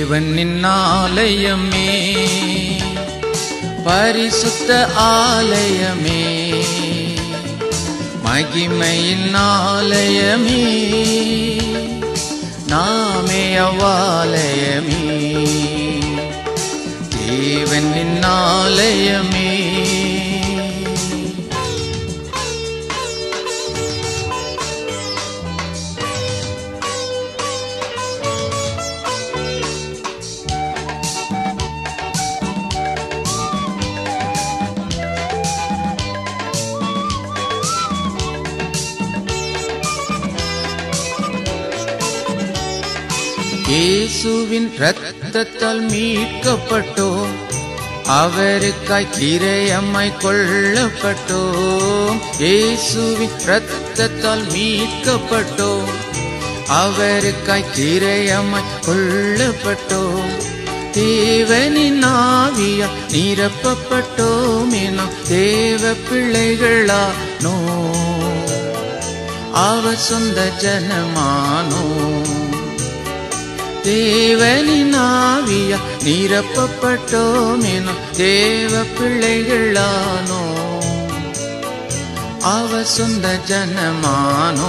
தேவனின் ஆலயமே பரிசுத்த ஆலயமே மகிமையின் ஆலயமே நாமே அவ்வாலயமே தேவனின் ஆலயமே இயேசுவின் இரத்தத்தால் மீட்கப்பட்டோம் அவருக்காய் கிரையம்மாய் கொள்ளப்பட்டோம் இயேசுவின் இரத்தத்தால் மீட்கப்பட்டோம் அவருக்காய் கிரையம்மாய் கொள்ளப்பட்டோம் தேவனின் ஆவியா நிரப்பப்பட்டோம் என தேவ பிள்ளைகளானோ அவர் சொந்த ஜனமானோ தேவனின் ஆவியா நிரப்பப்பட்டோம் என தேவ பிள்ளைகளானோ அவ சொந்த ஜனமானோ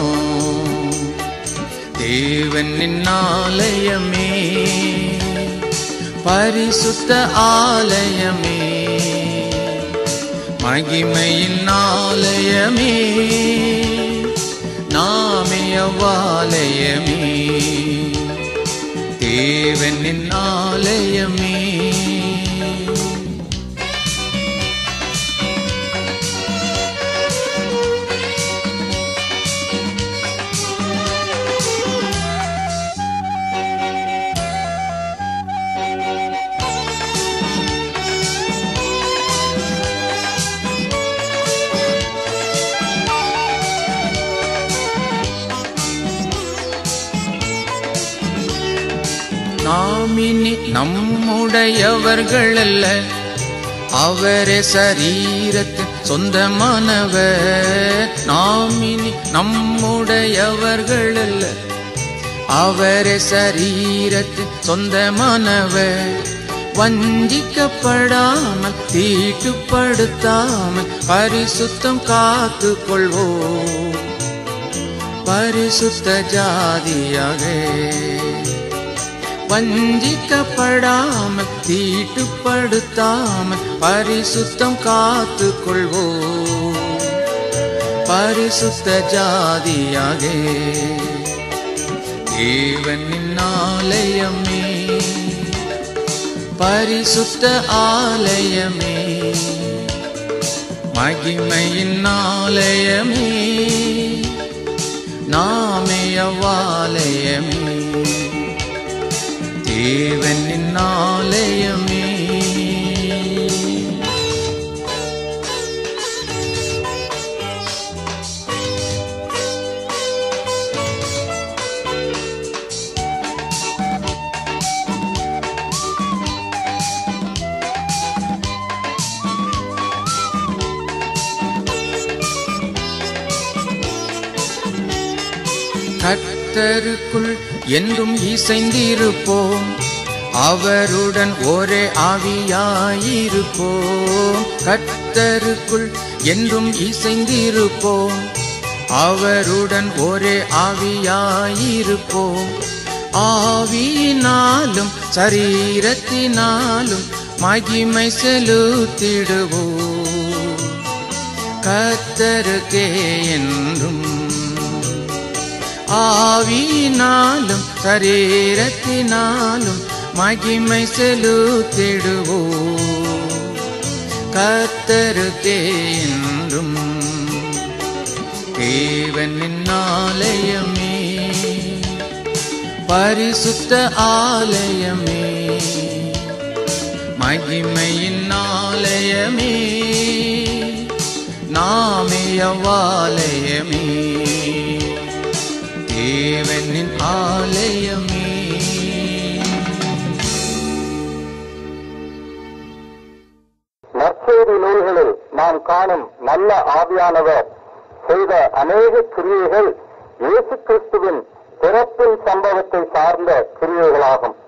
தேவனின் ஆலயமே பரிசுத்த ஆலயமே மகிமையின் ஆலயமே நாமே அவ்வாலயமே தேவனின் ஆலயமே நாமினி நம்முடையவர்கள் அல்ல அவரே சரீரத்தின் சொந்தமானவர் நாமினி நம்முடையவர்கள் அல்ல அவரே சரீரத்தின் சொந்தமானவர் வஞ்சிக்கப்படாமல் தீட்டுப்படுத்தாமல் பரிசுத்தம் காத்து கொள்வோம் பரிசுத்த ஜாதியாக வஞ்சிக்கப்படாமல் தீட்டுப்படுத்தாமல் பரிசுத்தம் காத்து கொள்வோம் பரிசுத்த ஜாதியாக தேவனின் ஆலயமே பரிசுத்த ஆலயமே மகிமையின் ஆலயமே நாமே அவ்வாலயமே தேவனின் ஆலயமே கர்த்தருக்குள் என்றும் இசைந்திருப்போம் அவருடன் ஒரே ஆவியாயிருப்போம் கர்த்தருக்குள் என்றும் இசைந்திருப்போம் அவருடன் ஒரே ஆவியாயிருப்போம் ஆவியினாலும் சரீரத்தினாலும் மகிமை செலுத்திடுவோம் கர்த்தருக்கே என்றும் ஆவியினாலும் சரீரத்தினாலும் மகிமை செலுத்திடுவோம் கர்த்தருக்கே என்றும் தேவனின் ஆலயமே பரிசுத்த ஆலயமே மகிமையின் ஆலயமே நாமே அவ்வாலயமே தேவனின் ஆலயமே நற்செய்தி நூல்களில் நாம் காணும் நல்ல ஆவியானவர் செய்த அநேக கிரியைகள் இயேசு கிறிஸ்துவின் பிறப்பின் சம்பவத்தை சார்ந்த கிரியைகளாகும்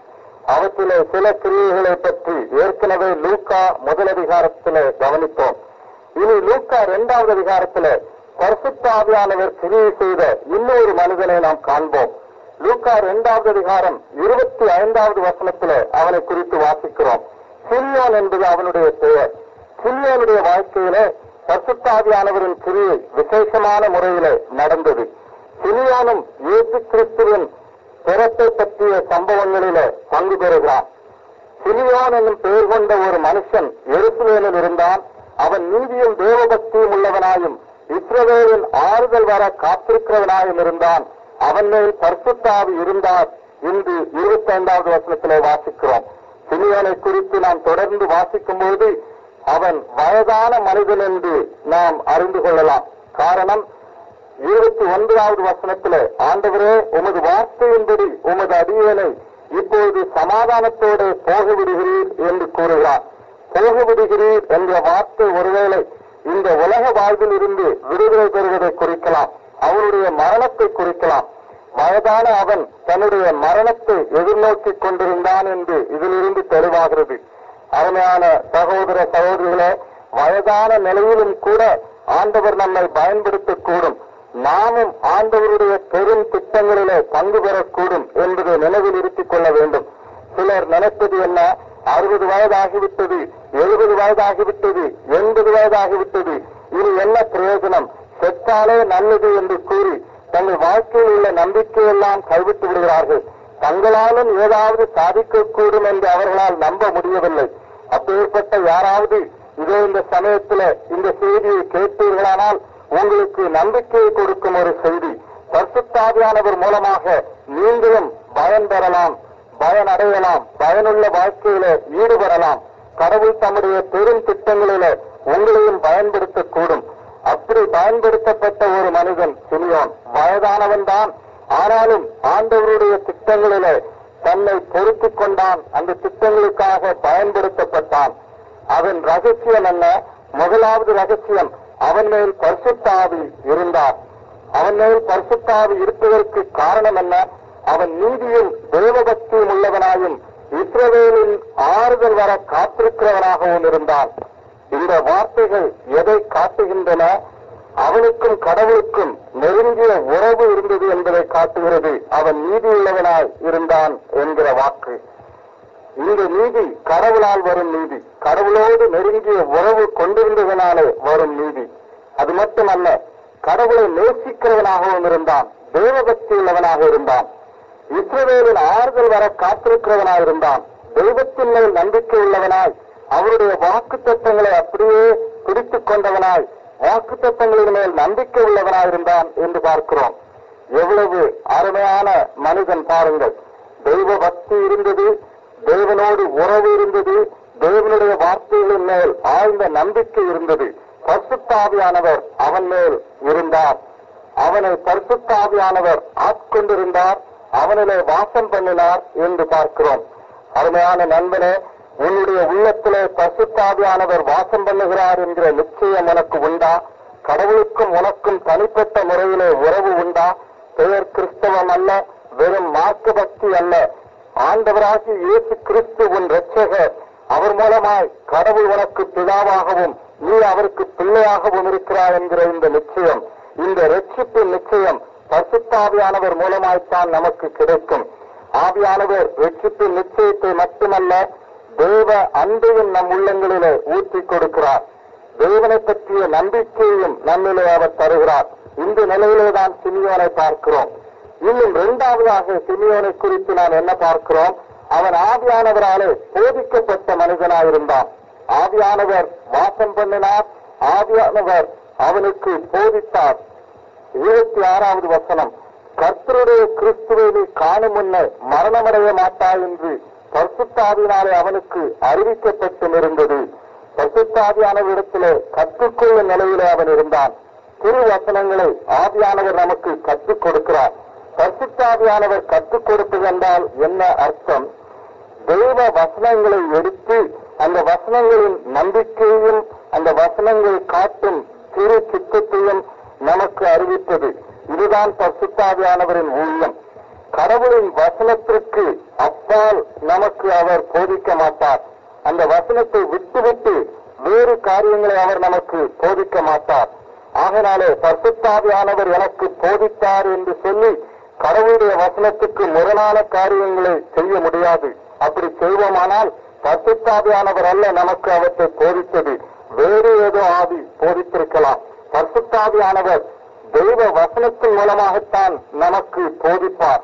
அவற்றிலே சில கிரியைகளை பற்றி ஏற்கனவே லூக்கா முதல் அதிகாரத்திலே கவனித்தோம் இனி லூக்கா இரண்டாவது அதிகாரத்திலே பரிசுத்தாவியானவர் கிரியை செய்த இன்னொரு மனிதனை நாம் காண்போம் லூக்கா இரண்டாவது அதிகாரம் இருபத்தி ஐந்தாவது வசனத்திலே அவனை குறித்து வாசிக்கிறோம் சில்யோன் என்பது அவனுடைய பெயர் சில்யோனுடைய வாழ்க்கையிலே பரிசுத்தாவியானவரின் கிரியை விசேஷமான முறையிலே நடந்தது சிலியோனும் இயேசு கிறிஸ்துவின் பிறப்பை பற்றிய சம்பவங்களிலே பங்கு பெறுகிறான் சிலியோன் என்னும் பெயர் கொண்ட ஒரு மனுஷன் எருசலேமில் இருந்தான் அவன் நீதியும் தேவபக்தியும் உள்ளவனாயும் இஸ்ரவேலின் ஆறுதல் வர காத்திருக்கிறவனாயும் இருந்தான் அவன் மேல் பரிசுத்தாவி இருந்தார் என்று இருபத்தி ஐந்தாவது வசனத்திலே வாசிக்கிறோம் சிலியோனை குறித்து நாம் தொடர்ந்து வாசிக்கும்போது அவன் வயதான மனிதன் என்று நாம் அறிந்து கொள்ளலாம் காரணம் இருபத்தி ஒன்பதாவது வசனத்திலே ஆண்டவரே உமது வார்த்தையின்படி உமது அடியேனை இப்பொழுது சமாதானத்தோடு போக விடுகிறீர் என்று கூறுகிறார் போக விடுகிறீர் என்ற வார்த்தை ஒருவேளை இந்த உலக வாழ்வில் இருந்து விடுதலை பெறுவதை குறிக்கலாம் அவனுடைய மரணத்தை குறிக்கலாம் வயதான அவன் தன்னுடைய மரணத்தை எதிர்நோக்கிக் கொண்டிருந்தான் என்று இதிலிருந்து தெளிவாகிறது அருமையான சகோதர சகோதரிகளே வயதான நிலையிலும் கூட ஆண்டவர் நம்மை பயன்படுத்தக்கூடும் நாமும் ஆண்டவருடைய பெரும் திட்டங்களிலே பங்கு பெறக்கூடும் என்பதை நினைவில் இருத்திக் கொள்ள வேண்டும் சிலர் நினைப்பது என்ன அறுபது வயதாகிவிட்டது எழுபது வயதாகிவிட்டது எண்பது வயதாகிவிட்டது இனி என்ன பிரயோஜனம் செத்தாலே நல்லது என்று கூறி தங்கள் வாழ்க்கையில் உள்ள நம்பிக்கையெல்லாம் கைவிட்டு விடுகிறார்கள் தங்களாலும் ஏதாவது சாதிக்கக்கூடும் என்று அவர்களால் நம்ப முடியவில்லை அப்பேற்பட்ட யாராவது இதோ இந்த சமயத்துல இந்த செய்தியை கேட்டீர்களானால் உங்களுக்கு நம்பிக்கையை கொடுக்கும் ஒரு செய்தி பரிசுத்தாவியானவர் மூலமாக நீங்களும் பயன் பெறலாம் பயன் அடையலாம் பயனுள்ள வாழ்க்கையில ஈடுபடலாம் கடவுள் தம்முடைய பெரும் திட்டங்களில உங்களையும் பயன்படுத்தக்கூடும் அப்படி பயன்படுத்தப்பட்ட ஒரு மனிதன் சிமியோன் வயதானவன் தான் ஆனாலும் ஆண்டவருடைய திட்டங்களிலே தன்னை பொறுத்துக் கொண்டான் அந்த திட்டங்களுக்காக பயன்படுத்தப்பட்டான் அவன் ரகசியம் என்ன முதலாவது ரகசியம் அவன் மேல் பரிசுத்தாவி இருந்தார் அவன் மேல் பரிசுத்தாவி இருப்பதற்கு காரணம் என்ன அவன் நீதியும் தேவபக்தியும் உள்ளவனாயும் இஸ்ரவேலின் ஆறுதல் வர காத்திருக்கிறவனாகவும் இருந்தான் இந்த வார்த்தைகள் எதை காட்டுகின்றன அவனுக்கும் கடவுளுக்கும் நெருங்கிய உறவு இருந்தது என்பதை காட்டுகிறது அவன் நீதியுள்ளவனாய் இருந்தான் என்கிற வாக்கு இந்த நீதி கடவுளால் வரும் நீதி கடவுளோடு நெருங்கிய உறவு கொண்டிருந்ததனாலே வரும் நீதி அது மட்டுமல்ல கடவுளை நேசிக்கிறவனாகவும் இருந்தான் தேவபக்தி உள்ளவனாக இருந்தான் இஸ்ரவேலின் ஆறுதல் வர காத்திருக்கிறவனாய் இருந்தான் தெய்வத்தின் மேல் நம்பிக்கை உள்ளவனாய் அவருடைய வாக்கு தத்தங்களை அப்படியே பிடித்துக் கொண்டவனாய் வாக்கு தத்தங்களின் மேல் நம்பிக்கை உள்ளவனாய் இருந்தான் என்று பார்க்கிறோம் எவ்வளவு அருமையான மனிதன் பாருங்கள் தெய்வ பக்தி இருந்தது தேவனோடு உறவு இருந்தது தேவனுடைய வார்த்தைகளின் மேல் ஆழ்ந்த நம்பிக்கை இருந்தது பரிசுத்தாவியானவர் அவன் மேல் இருந்தார் அவனை பரிசுத்தாவியானவர் ஆட்கொண்டிருந்தார் அவனிலே வாசம் பண்ணினார் என்று பார்க்கிறோம் அருமையான நண்பனே உன்னுடைய உள்ளத்திலே பரிசுத்தாவியானவர் வாசம் பண்ணுகிறார் என்கிற நிச்சயம் உனக்கு உண்டா கடவுளுக்கும் உனக்கும் தனிப்பட்ட முறையிலே உறவு உண்டா பெயர் கிறிஸ்தவம் அல்ல வெறும் மார்க்க பக்தி அல்ல ஆண்டவராகிய இயேசு கிறிஸ்து உன் இரட்சகர் அவர் மூலமாய் கடவுள் உனக்கு பிதாவாகவும் நீ அவருக்கு பிள்ளையாகவும் இருக்கிறார் என்கிற இந்த நிச்சயம் இந்த ரட்சிப்பின் நிச்சயம் பரிசுத்தாவியானவர் மூலமாய்த்தான் நமக்கு கிடைக்கும் ஆவியானவர் ரட்சிப்பின் நிச்சயத்தை மட்டுமல்ல தேவ அன்பையும் நம் உள்ளங்களிலே ஊற்றி கொடுக்கிறார் தேவனை பற்றிய நம்பிக்கையையும் நம்மிலே அவர் தருகிறார் இந்த நிலையிலே தான் சிமியோனை பார்க்கிறோம் இன்னும் இரண்டாவதாக சிமியோனை குறித்து நாம் என்ன பார்க்கிறோம் அவன் ஆவியானவராலே போதிக்கப்பட்ட மனிதனாயிருந்தான் ஆவியானவர் வாசம் பண்ணினார் ஆவியானவர் அவனுக்கு போதித்தார் இருபத்தி ஆறாவது வசனம் கர்த்தருடைய கிறிஸ்துவை நீ காணும் முன்னே மரணமடைய மாட்டாய் என்று பரிசுத்தாவினாலே அவனுக்கு அறிவிக்கப்பட்டும் இருந்தது பரிசுத்தாவியானவரிடத்திலே கற்றுக்கொள்ளும் நிலையிலே அவன் இருந்தான் திருவசனங்களை ஆவியானவர் நமக்கு கற்றுக் கொடுக்கிறார் பரிசுத்தாவியானவர் கற்றுக் கொடுப்பது என்றால் என்ன அர்த்தம் தெய்வ வசனங்களை எடுத்து அந்த வசனங்களின் நம்பிக்கையையும் அந்த வசனங்கள் காட்டும் திரு சித்தத்தையும் நமக்கு அறிவிப்பது இதுதான் பரிசுத்தாவியானவரின் ஊழியம் கடவுளின் வசனத்திற்கு அப்பால் நமக்கு அவர் போதிக்க மாட்டார் அந்த வசனத்தை விட்டுவிட்டு வேறு காரியங்களை அவர் நமக்கு போதிக்க மாட்டார் ஆகினாலே பரிசுத்தாவியானவர் எனக்கு போதித்தார் என்று சொல்லி கடவுளுடைய வசனத்துக்கு முரணான காரியங்களை செய்ய முடியாது அப்படி செய்வோமானால் பரிசுத்தாவியானவர் அல்ல நமக்கு அவற்றை போதித்தது வேறு ஏதோ ஆவி போதித்திருக்கலாம் பரிசுத்தாவியானவர் தெய்வ வசனத்தின் மூலமாகத்தான் நமக்கு போதிப்பார்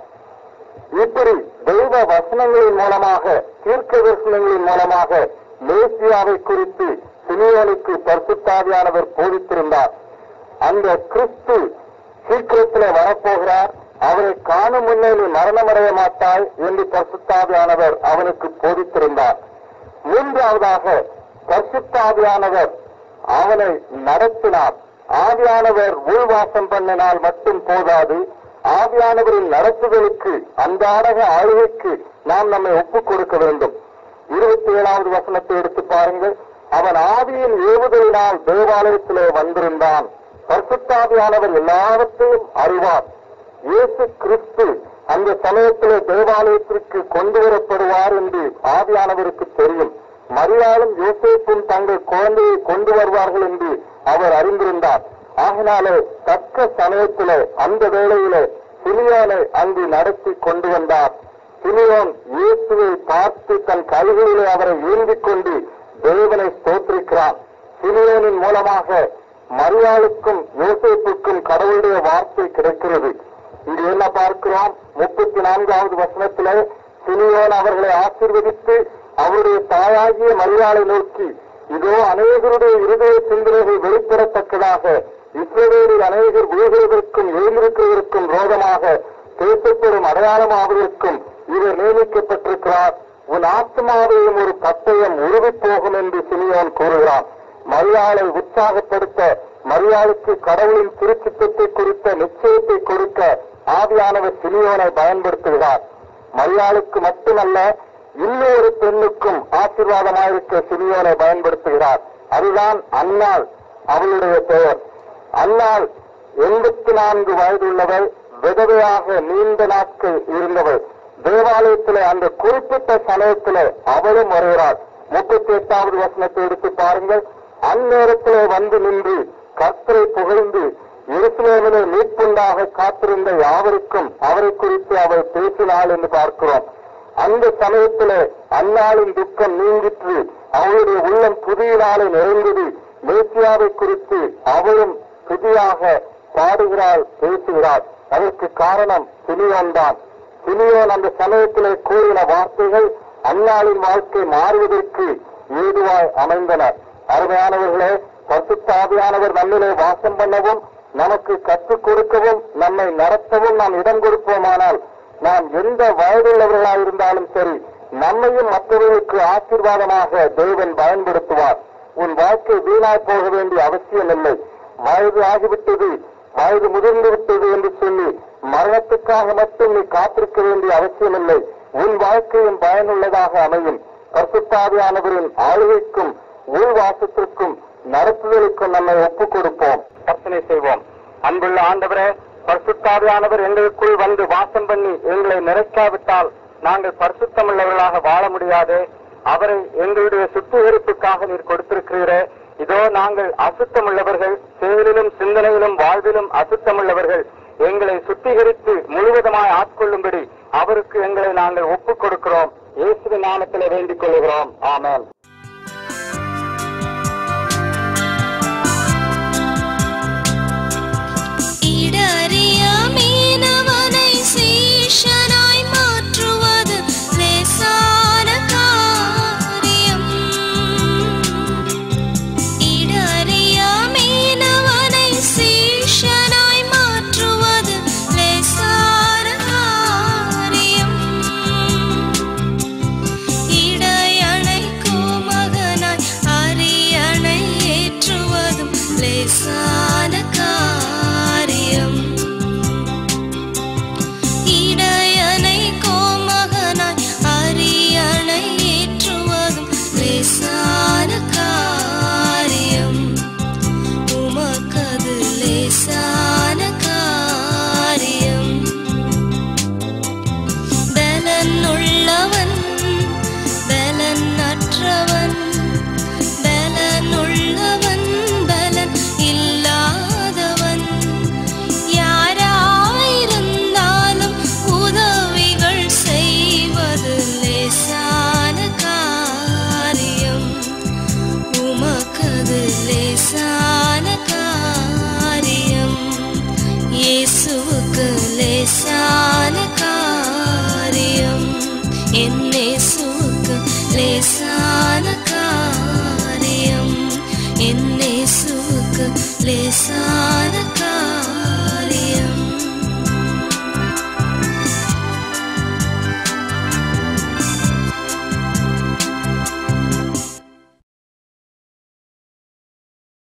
இப்படி தெய்வ வசனங்களின் மூலமாக தீர்க்க தரிசனங்களின் மூலமாக மேசியாவை குறித்து சிமியோனுக்கு பரிசுத்தாவியானவர் போதித்திருந்தார் அந்த கிறிஸ்து சீக்கிரத்திலே வரப்போகிறார் அவரை காணும் முன்னே நீ மரணமடைய மாட்டாய் என்று பரிசுத்தாவியானவர் அவனுக்கு போதித்திருந்தார் மூன்றாவதாக பரிசுத்தாவியானவர் அவனை நடத்தினார் ஆவியானவர் உள்வாசம் பண்ணினால் மட்டும் போதாது ஆவியானவரின் நடத்துதலுக்கு அன்றாடக ஆளுகைக்கு நாம் நம்மை ஒப்புக் கொடுக்க வேண்டும் இருபத்தி ஏழாவது வசனத்தை எடுத்து பாருங்கள் அவன் ஆவியின் ஏவுதலினால் தேவாலயத்திலே வந்திருந்தான் பரிசுத்தாவியானவர் எல்லாவற்றையும் அறிவார் இயேசு கிறிஸ்து அந்த சமயத்திலே தேவாலயத்திற்கு கொண்டு வரப்படுவார் என்று ஆவியானவருக்கு தெரியும் மரியாளும் யோசேப்பும் தங்கள் குழந்தையை கொண்டு வருவார்கள் என்று அவர் அறிந்திருந்தார் ஆகினாலே தக்க சமயத்திலே அந்த வேளையிலே சிமியோனை அங்கு நடத்தி கொண்டு வந்தார் சிமியோன் இயேசுவை பார்த்து தன் கைகளிலே அவரை ஏந்திக் கொண்டு தேவனை ஸ்தோத்திரிக்கிறான் சிமியோனின் மூலமாக மரியாளுக்கும் யோசேப்புக்கும் கடவுளுடைய வார்த்தை கிடைக்கிறது இங்கு என்ன பார்க்கிறோம் முப்பத்தி நான்காவது வசனத்திலே சிமியோன் அவர்களை ஆசீர்வதித்து அவருடைய தாயாகிய மரியாதை நோக்கி இதோ அநேகருடைய இருதய சிந்தனைகள் வெளிப்படத்தக்கதாக இஸ்ரவேலில் அநேகர் விழுகிறதற்கும் எழுந்திருக்கிறதற்கும் ரோகமாக பேசப்படும் அடையாளமாவதற்கும் இவர் நியமிக்கப்பட்டிருக்கிறார் உன் ஆத்மாவையும் ஒரு பட்டயம் உருவி போகும் என்று சிமியோன் கூறுகிறான் மரியாதை உற்சாகப்படுத்த மரியாதைக்கு கடவுளின் திருச்சித்தத்தை குறித்த நிச்சயத்தை கொடுக்க ஆவியானவர் சிமியோனை பயன்படுத்துகிறார் மரியாளுக்கு மட்டுமல்ல இன்னொரு பெண்ணுக்கும் ஆசீர்வாதமாயிருக்க சிமியோனை பயன்படுத்துகிறார் அதுதான் அன்னாள் அவளுடைய பெயர் அன்னாள் எண்பத்தி நான்கு வயதுள்ளவள் விதவையாக நீண்ட நாட்கள் இருந்தவள் தேவாலயத்திலே அந்த குறிப்பிட்ட சமயத்திலே அவளும் வருகிறாள் முப்பத்தி எட்டாவது வசனத்தை எடுத்து பாருங்கள் அந்நேரத்திலே வந்து நின்று கர்த்தரை புகழ்ந்து எருசலேமிலே மீட்புண்டாக காத்திருந்த யாவருக்கும் அவரை குறித்து அவள் பேசினாள் என்று பார்க்கிறோம் அந்த சமயத்திலே அன்னாளின் துக்கம் நீங்கிற்று அவளுடைய உள்ளம் புதியினாலே நிறைந்தது மேசியாவை குறித்து அவளும் புதியாக பாடுகிறாள் பேசுகிறாள் அதற்கு காரணம் சிமியோன் தான் சிமியோன் அந்த சமயத்திலே கூறின வார்த்தைகள் அன்னாளின் வாழ்க்கை மாறுவதற்கு ஏதுவாய் அமைந்தன அருமையானவர்களே பசுத்தாவியானவர் நம்மிலே வாசம் பண்ணவும் நமக்கு கற்றுக் கொடுக்கவும் நம்மை நடத்தவும் நாம் இடம் கொடுப்போமானால் நாம் எந்த வயதுள்ளவர்களாக இருந்தாலும் சரி நம்மையும் மற்றவர்களுக்கு ஆசீர்வாதமாக தேவன் பயன்படுத்துவார் உன் வாழ்க்கை வீணாய் போக வேண்டிய அவசியம் இல்லை வயது ஆகிவிட்டது வயது முதிர்ந்து விட்டது என்று சொல்லி மரணத்துக்காக மட்டும் நீ காத்திருக்க வேண்டிய அவசியமில்லை உன் வாழ்க்கையும் பயனுள்ளதாக அமையும் பரிசுத்தாவியானவரின் ஆளுகைக்கும் உள்வாசத்திற்கும் நடத்துதலுக்கும் நம்மை ஒப்புக் கொடுப்போம் கற்பனை செய்வோம் அன்புள்ள ஆண்டவரே பரிசுத்தாவியானவர் எங்களுக்குள் வந்து வாசம் பண்ணி எங்களை நிறைக்காவிட்டால் நாங்கள் பரிசுத்தமுள்ளவர்களாக வாழ முடியாது அவரை எங்களுடைய சுத்திகரிப்புக்காக நீர் கொடுத்திருக்கிறீரே இதோ நாங்கள் அசுத்தமுள்ளவர்கள் செயலிலும் சிந்தனையிலும் வாழ்விலும் அசுத்தமுள்ளவர்கள் எங்களை சுத்திகரித்து முழுவதுமாய் ஆட்கொள்ளும்படி அவருக்கு எங்களை நாங்கள் ஒப்புக் கொடுக்கிறோம் இயேசுவின் நாமத்திலே வேண்டிக் கொள்கிறோம் ஆமென்